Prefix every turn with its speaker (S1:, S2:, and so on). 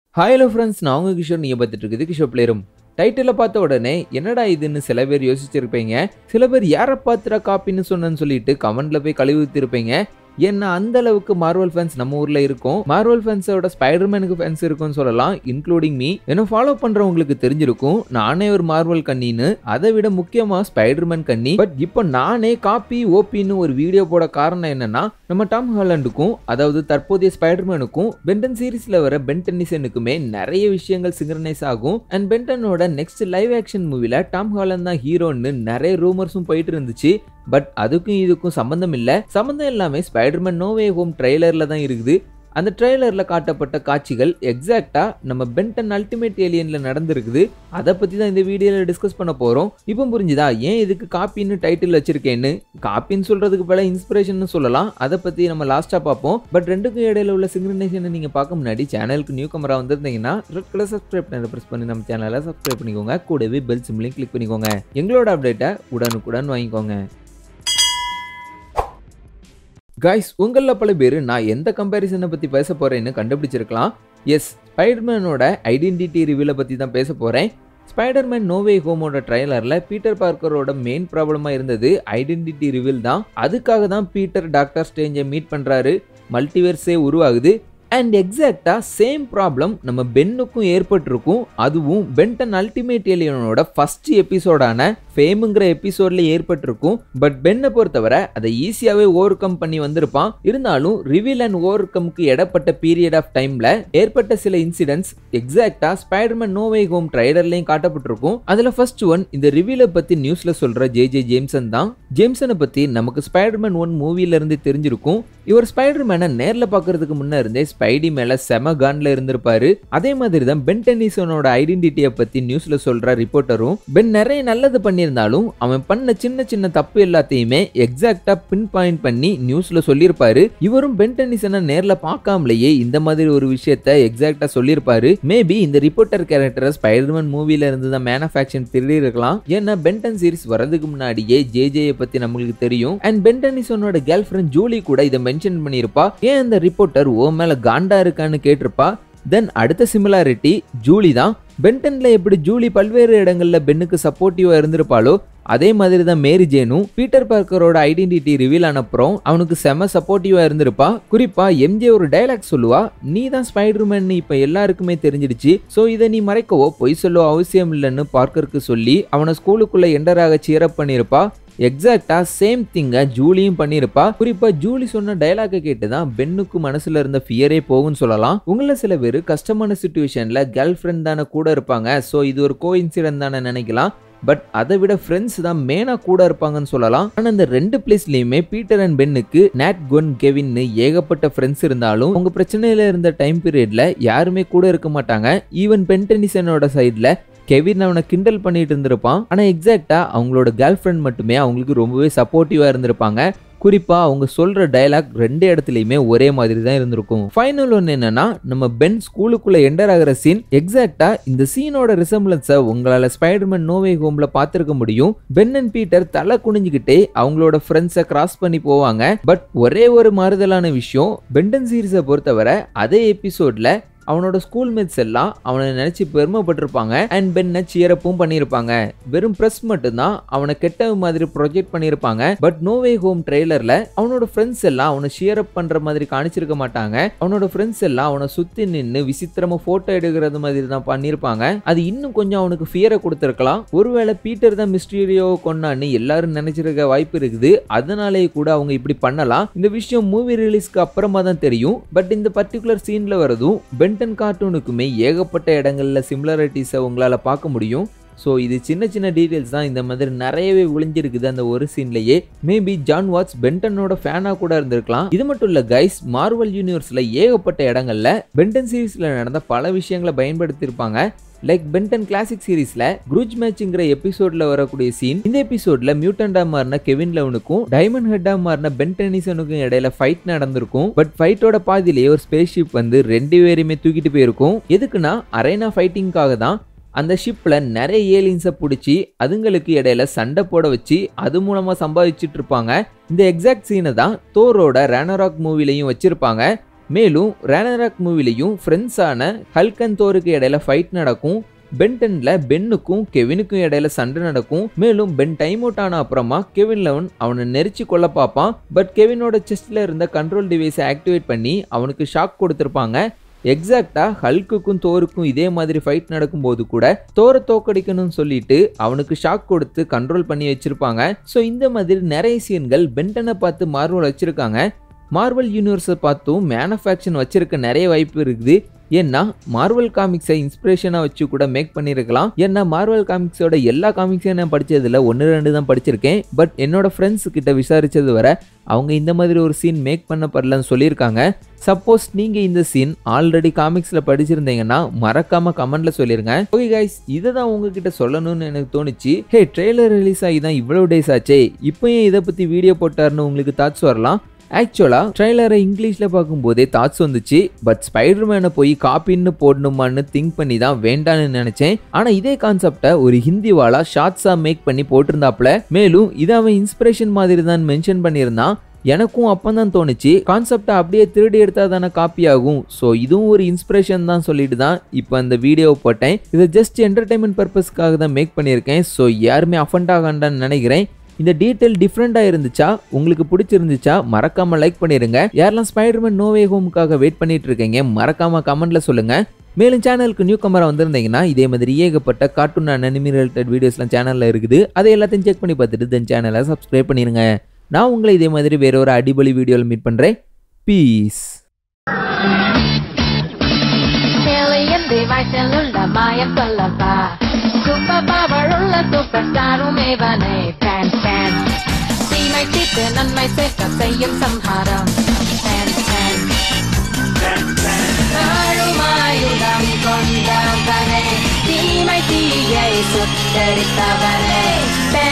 S1: hi hello friends நான் உங்க கிஷோர் நீங்கள் பார்த்துட்டு இருக்குது கிஷோர் பிளேரும் டைட்டிலை பார்த்த உடனே என்னடா இதுன்னு சில பேர் யோசிச்சிருப்பீங்க சில பேர் யாரை பார்த்துடா காப்பின்னு சொன்னேன்னு சொல்லிட்டு கமெண்ட்ல போய் கழுவி ஊத்திருப்பீங்க ஏன்னா அந்த அளவுக்கு மார்வல் ஃபேன்ஸ் நம்ம ஊர்ல இருக்கும் மார்வல் ஃபேன்ஸோட ஸ்பைடர்மேனுக்கு ஃபேன்ஸ் இருக்கும்னு சொல்லலாம் இன்க்ளூடிங் மீ என்ன ஃபாலோ பண்றவங்களுக்கு தெரிஞ்சிருக்கும் நானே ஒரு மார்வல் கண்ணின்னு அதை விட முக்கியமா ஸ்பைடர்மேன் கண்ணி பட் இப்போ நானே காப்பி ஓபின்னு ஒரு வீடியோ போட காரணம் என்னன்னா நம்ம டாம் ஹாலண்டுக்கும் அதாவது தற்போதைய ஸ்பைடர்மேனுக்கும் பென்டன் சீரிஸ்ல வர பென் டென்னிசனுக்குமே நிறைய விஷயங்கள் சிங்க்ரனைஸ் ஆகும் அண்ட் பென்டனோட நெக்ஸ்ட் லைவ் ஆக்ஷன் மூவில டாம் ஹாலண்ட் தான் ஹீரோன்னு நிறைய ரூமர்ஸும் போயிட்டு இருந்துச்சு பட் அதுக்கும் இதுக்கும் சம்மந்தம் இல்லை சம்மந்தம் எல்லாமே ஸ்பைடர்மேன் நோவே ஹோம் ட்ரெய்லர்ல தான் இருக்குது அந்த ட்ரெய்லரில் காட்டப்பட்ட காட்சிகள் எக்ஸாக்டாக நம்ம பென்டன் அல்டிமேட் ஏலியனில் நடந்திருக்குது அதை பற்றி தான் இந்த வீடியோவில் டிஸ்கஸ் பண்ண போகிறோம் இப்போ புரிஞ்சுதா ஏன் இதுக்கு காப்பின்னு டைட்டில் வச்சிருக்கேன்னு காப்பின்னு சொல்கிறதுக்கு பல இன்ஸ்பிரேஷன் சொல்லலாம் அதை பற்றி நம்ம லாஸ்ட்டாக பார்ப்போம் பட் ரெண்டுக்கும் இடையில உள்ள சிங்க்ரனைசேஷனை நீங்கள் பார்க்க முன்னாடி சேனலுக்கு நியூ கமரா வந்திருந்தீங்கன்னா ரெட் கலர் சப்ஸ்கிரைப் பண்ணி ப்ரெஸ் பண்ணி நம்ம சேனலை சப்ஸ்கிரைப் பண்ணிக்கோங்க கூடவே பெல் சிம்லையும் கிளிக் பண்ணிக்கோங்க எங்களோட அப்டேட்டை உடனுக்குடன் வாங்கிக்கோங்க கைஸ் உங்களில் பல பேர் நான் எந்த கம்பேரிசனை பற்றி பேச போகிறேன்னு கண்டுபிடிச்சிருக்கலாம் எஸ் ஸ்பைடர்மேனோட ஐடென்டிட்டி ரிவியூலை பற்றி தான் பேச போகிறேன் ஸ்பைடர்மேன் நோவே ஹோமோட ட்ரைலரில் பீட்டர் பார்க்கரோட மெயின் ப்ராப்ளமாக இருந்தது ஐடென்டிட்டி ரிவீல் தான் அதுக்காக தான் பீட்டர் டாக்டர் ஸ்டேஞ்சை மீட் பண்ணுறாரு மல்டிவர்ஸே உருவாகுது அண்ட் எக்ஸாக்டா சேம் ப்ராப்ளம் நம்ம பென்னுக்கும் ஏற்பட்டிருக்கும் அதுவும் பென்டன் அல்டிமேட் ஏலியனோட ஃபர்ஸ்ட் எபிசோடான ஃபேமுங்கிற எபிசோட்ல ஏற்பட்டிருக்கும் பட் பென்னை பொறுத்தவரை அதை ஈஸியாவே ஓவர் கம் பண்ணி வந்திருப்பான் இருந்தாலும் ரிவீல் அண்ட் ஓவர் கம்க்கு இடப்பட்ட பீரியட் ஆஃப் டைம்ல ஏற்பட்ட சில இன்சிடென்ட்ஸ் எக்ஸாக்டா ஸ்பைடர்மேன் நோவே ஹோம் ட்ரைலர்லயும் காட்டப்பட்டிருக்கும் அதுல ஃபர்ஸ்ட் ஒன் இந்த ரிவீலை பத்தி நியூஸ்ல சொல்ற ஜே ஜே ஜேம்சன் தான் ஜேம்சனை பத்தி நமக்கு ஸ்பைடர்மேன் ஒன் மூவில இருந்து தெரிஞ்சிருக்கும் இவர் ஸ்பைடர்மேனை நேர்ல பாக்குறதுக்கு முன்ன இருந்தே ஸ்பைடி மேல செம கான்ல இருந்திருப்பாரு அதே மாதிரி தான் பென் டென்னிசனோட ஐடென்டிட்டியை பத்தி நியூஸ்ல சொல்ற ரிப்போர்ட்டரும் பென் நிறைய நல்லது பண்ணியிருந்தாலும் அவன் பண்ண சின்ன சின்ன தப்பு எல்லாத்தையுமே எக்ஸாக்டா பின் பாயிண்ட் பண்ணி நியூஸ்ல சொல்லியிருப்பாரு இவரும் பென் டென்னிசனை நேர்ல பார்க்காமலேயே இந்த மாதிரி ஒரு விஷயத்த எக்ஸாக்டா சொல்லியிருப்பாரு மேபி இந்த ரிப்போர்ட்டர் கேரக்டரை ஸ்பைடர்மேன் மூவில இருந்து தான் மேனுஃபேக்சர் திருடி இருக்கலாம் ஏன்னா பென்டன் சீரிஸ் வரதுக்கு முன்னாடியே ஜே ஜேயை பத்தி நம்மளுக்கு தெரியும் அண்ட் பென் டென்னிசனோட கேர்ள் ஃப்ரெண்ட் ஜூலி கூட இதை மென்ஷன் பண்ணியிருப்பா ஏன் அந்த ரிப்போர்ட்டர் ஓ மேல காண்டா இருக்கான்னு கேட்டிருப்பா தென் அடுத்த சிமிலாரிட்டி ஜூலி தான் பென்டன்ல எப்படி ஜூலி பல்வேறு இடங்கள்ல பென்னுக்கு சப்போர்ட்டிவா இருந்திருப்பாளோ அதே மாதிரி தான் மேரி ஜேனும் பீட்டர் பார்க்கரோட ஐடென்டிட்டி ரிவீல் ஆனப்புறம் அவனுக்கு செம சப்போர்ட்டிவா இருந்திருப்பா குறிப்பா எம்ஜே ஒரு டைலாக் சொல்லுவா நீ தான் ஸ்பைடர்மேன் இப்ப எல்லாருக்குமே தெரிஞ்சிடுச்சு சோ இதை நீ மறைக்கவோ பொய் சொல்லவோ அவசியம் இல்லைன்னு பார்க்கருக்கு சொல்லி அவனை ஸ்கூலுக்குள்ள எண்டராக சீரப் பண்ணியிருப்பா எக்ஸாக்டா சேம் திங்க ஜூலியும் பண்ணியிருப்பா குறிப்பா ஜூலி சொன்ன டைலாக கேட்டு தான் பென்னுக்கு மனசுல இருந்த ஃபியரே போகும்னு சொல்லலாம் உங்கள சில பேர் கஷ்டமான சுச்சுவேஷன்ல கேர்ள் ஃப்ரெண்ட் தானே கூட இருப்பாங்க ஸோ இது ஒரு கோ இன்சிடென்ட் தானே நினைக்கலாம் பட் அதை விட ஃப்ரெண்ட்ஸ் தான் மேனா கூட இருப்பாங்கன்னு சொல்லலாம் ஆனால் இந்த ரெண்டு பிளேஸ்லயுமே பீட்டர் அண்ட் பென்னுக்கு நேட் கொன் கெவின்னு ஏகப்பட்ட ஃப்ரெண்ட்ஸ் இருந்தாலும் உங்க பிரச்சனையில இருந்த டைம் பீரியட்ல யாருமே கூட இருக்க மாட்டாங்க ஈவன் பென் டென்னிசனோட சைட்ல கெவின் அவனை கிண்டல் பண்ணிட்டு இருந்திருப்பான் ஆனா எக்ஸாக்டா அவங்களோட கேர்ள் ஃப்ரெண்ட் மட்டுமே அவங்களுக்கு ரொம்பவே சப்போர்ட்டிவா இருந்திருப்பாங்க குறிப்பா அவங்க சொல்ற டயலாக் ரெண்டு இடத்துலயுமே ஒரே மாதிரி தான் இருந்திருக்கும் ஃபைனல் ஒன்று என்னன்னா நம்ம பென் ஸ்கூலுக்குள்ள என்டர் ஆகிற சீன் எக்ஸாக்டா இந்த சீனோட ரிசம்பிளன்ஸை உங்களால ஸ்பைடர்மேன் நோவே ஹோம்ல பார்த்திருக்க முடியும் பென் அண்ட் பீட்டர் தலை குனிஞ்சுக்கிட்டே அவங்களோட ஃப்ரெண்ட்ஸை கிராஸ் பண்ணி போவாங்க பட் ஒரே ஒரு மாறுதலான விஷயம் பெண்டன் சீரிஸை பொறுத்தவரை அதே எபிசோட்ல அவனோட ஸ்கூல் மேட்ஸ் எல்லாம் அவனை நினைச்சு பெருமைப்பட்டிருப்பாங்க அண்ட் பென்னை சியரப்பும் பண்ணியிருப்பாங்க வெறும் ப்ரெஸ் மட்டும்தான் அவனை கெட்ட மாதிரி ப்ரொஜெக்ட் பண்ணியிருப்பாங்க பட் நோவே ஹோம் ட்ரெய்லர்ல அவனோட ஃப்ரெண்ட்ஸ் எல்லாம் அவனை ஷியரப் பண்ற மாதிரி காணிச்சிருக்க மாட்டாங்க அவனோட ஃப்ரெண்ட்ஸ் எல்லாம் அவனை சுத்தி நின்று விசித்திரமா போட்டோ எடுக்கிறது மாதிரி தான் பண்ணியிருப்பாங்க அது இன்னும் கொஞ்சம் அவனுக்கு ஃபியரை கொடுத்துருக்கலாம் ஒருவேளை பீட்டர் தான் மிஸ்டீரியோ கொண்டான்னு எல்லாரும் நினைச்சிருக்க வாய்ப்பு இருக்குது அதனாலேயே கூட அவங்க இப்படி பண்ணலாம் இந்த விஷயம் மூவி ரிலீஸ்க்கு அப்புறமா தான் தெரியும் பட் இந்த பர்டிகுலர் சீன்ல வரதும் பென் பென்டன் கார்ட்டூனுக்குமே ஏகப்பட்ட இடங்களில் சிமிலாரிட்டிஸை உங்களால் பார்க்க முடியும் ஸோ இது சின்ன சின்ன டீட்டெயில்ஸ் தான் இந்த மாதிரி நிறையவே ஒளிஞ்சிருக்குது அந்த ஒரு சீன்லயே மேபி ஜான் வாட்ஸ் பென்டனோட ஃபேனாக கூட இருந்திருக்கலாம் இது மட்டும் இல்லை கைஸ் மார்வல் யூனிவர்ஸில் ஏகப்பட்ட இடங்கள்ல பென்டன் சீரீஸில் நடந்த பல விஷயங்களை பயன்படுத்தியிருப்பாங்க லைக் பென்டன் கிளாசிக் சீரீஸ்ல குரூஜ் மேட்ச்ங்கிற எபிசோட்ல வரக்கூடிய சீன் இந்த எபிசோட்ல மியூட்டண்டா மாறின கெவின் லெவனுக்கும் டைமண்ட் ஹெட்டா மாறின பென் டெனிசனுக்கும் இடையில ஃபைட் நடந்திருக்கும் பட் ஃபைட்டோட பாதியிலேயே ஒரு ஸ்பேஸ் ஷிப் வந்து ரெண்டு பேரையுமே தூக்கிட்டு போயிருக்கும் எதுக்குன்னா அரேனா ஃபைட்டிங்காக தான் அந்த ஷிப்பில் நிறைய ஏலியன்ஸை பிடிச்சி அதுங்களுக்கு இடையில சண்டை போட வச்சு அது மூலமாக சம்பாதிச்சுட்டு இருப்பாங்க இந்த எக்ஸாக்ட் சீனை தான் தோரோட ரேனராக் மூவிலையும் வச்சிருப்பாங்க மேலும் ரேனராக் மூவிலையும் ஃப்ரெண்ட்ஸான ஹல்க் அண்ட் தோருக்கு இடையில ஃபைட் நடக்கும் பென்டன்ல பென்னுக்கும் கெவினுக்கும் இடையில சண்டை நடக்கும் மேலும் பென் டைம் அவுட் ஆன அப்புறமா கெவின் லெவன் அவனை நெரிச்சு கொல்ல பார்ப்பான் பட் கெவினோட செஸ்ட்ல இருந்த கண்ட்ரோல் டிவைஸை ஆக்டிவேட் பண்ணி அவனுக்கு ஷாக் கொடுத்துருப்பாங்க எக்ஸாக்டா ஹல்க்குக்கும் தோருக்கும் இதே மாதிரி ஃபைட் நடக்கும்போது கூட தோரை தோக்கடிக்கணும்னு சொல்லிட்டு அவனுக்கு ஷாக் கொடுத்து கண்ட்ரோல் பண்ணி வச்சிருப்பாங்க ஸோ இந்த மாதிரி நிறைய சீன்கள் பென்டனை பார்த்து மார்வல் வச்சிருக்காங்க மார்வல் யூனிவர்ஸை பார்த்தும் மேனுஃபேக்சர் வச்சிருக்க நிறைய வாய்ப்பு இருக்குது ஏன்னா மார்வல் காமிக்ஸை இன்ஸ்பிரேஷனாக வச்சு கூட மேக் பண்ணியிருக்கலாம் ஏன்னா மார்வல் காமிக்ஸோட எல்லா காமிக்ஸையும் நான் படித்ததில் ஒன்று ரெண்டு தான் படிச்சிருக்கேன் பட் என்னோட ஃப்ரெண்ட்ஸ் கிட்ட விசாரிச்சது வர அவங்க இந்த மாதிரி ஒரு சீன் மேக் பண்ணப்படலன்னு சொல்லியிருக்காங்க சப்போஸ் நீங்கள் இந்த சீன் ஆல்ரெடி காமிக்ஸில் படிச்சிருந்தீங்கன்னா மறக்காம கமெண்ட்ல சொல்லிருங்க ஓகே கைஸ் இதை தான் உங்ககிட்ட சொல்லணும்னு எனக்கு தோணுச்சு ஹே ட்ரெய்லர் ரிலீஸ் ஆகி தான் இவ்வளோ டேஸ் ஆச்சே இப்போ ஏன் இதை பற்றி வீடியோ போட்டாருன்னு உங்களுக்கு தாட்ஸ் வரலாம் ஆக்சுவலாக ட்ரெய்லரை இங்கிலீஷில் பார்க்கும்போதே தாட்ஸ் வந்துச்சு பட் ஸ்பைடர்மேனை போய் காப்பின்னு போடணுமான்னு திங்க் பண்ணி தான் வேண்டான்னு நினச்சேன் ஆனால் இதே கான்செப்டை ஒரு ஹிந்தி வாலா ஷார்ட்ஸாக மேக் பண்ணி போட்டிருந்தாப்புல மேலும் இதை அவன் இன்ஸ்பிரேஷன் மாதிரி தான் மென்ஷன் பண்ணியிருந்தான் எனக்கும் அப்போ தான் தோணுச்சு கான்செப்டை அப்படியே திருடி எடுத்தா தானே காப்பி ஆகும் ஸோ இதுவும் ஒரு இன்ஸ்பிரேஷன் தான் சொல்லிட்டு தான் இப்போ அந்த வீடியோ போட்டேன் இதை ஜஸ்ட் என்டர்டைன்மெண்ட் பர்பஸ்க்காக தான் மேக் பண்ணியிருக்கேன் ஸோ யாருமே அஃபண்ட் ஆகாண்டான்னு நினைக்கிறேன் இந்த டீட்டெயில் டிஃப்ரெண்ட்டாக இருந்துச்சா உங்களுக்கு பிடிச்சிருந்துச்சா மறக்காம லைக் பண்ணிருங்க யாரெல்லாம் ஸ்பைடர்மேன் நோவே ஹோமுக்காக வெயிட் பண்ணிட்டு இருக்கீங்க மறக்காம கமெண்ட்ல சொல்லுங்க மேலும் சேனலுக்கு நியூ கமரா வந்திருந்தீங்கன்னா இதே மாதிரி ஏகப்பட்ட கார்ட்டூன் அண்ட் அனிமி ரிலேட்டட் வீடியோஸ்லாம் சேனலில் இருக்குது அதை எல்லாத்தையும் செக் பண்ணி பார்த்துட்டு தென் சேனலை சப்ஸ்கிரைப் பண்ணிருங்க நான் உங்களை இதே மாதிரி வேற ஒரு அடிபொலி வீடியோவில் மீட் பண்ணுறேன் பீஸ்
S2: Alien device உள்ள மாயம் சொல்லப்பா சூப்பர் பவர் உள்ள சூப்பர் ஸ்டாரும் இவனே ஃபேன் ஃபேன் தீமை தீர்த்து நன்மை சேர்க்க செய்யும் சம்ஹாரம் ஃபேன் ஃபேன் ஆயுதம் கொண்டவனே தீமை தீயை சுட்டரித்தவனே ஃபேன்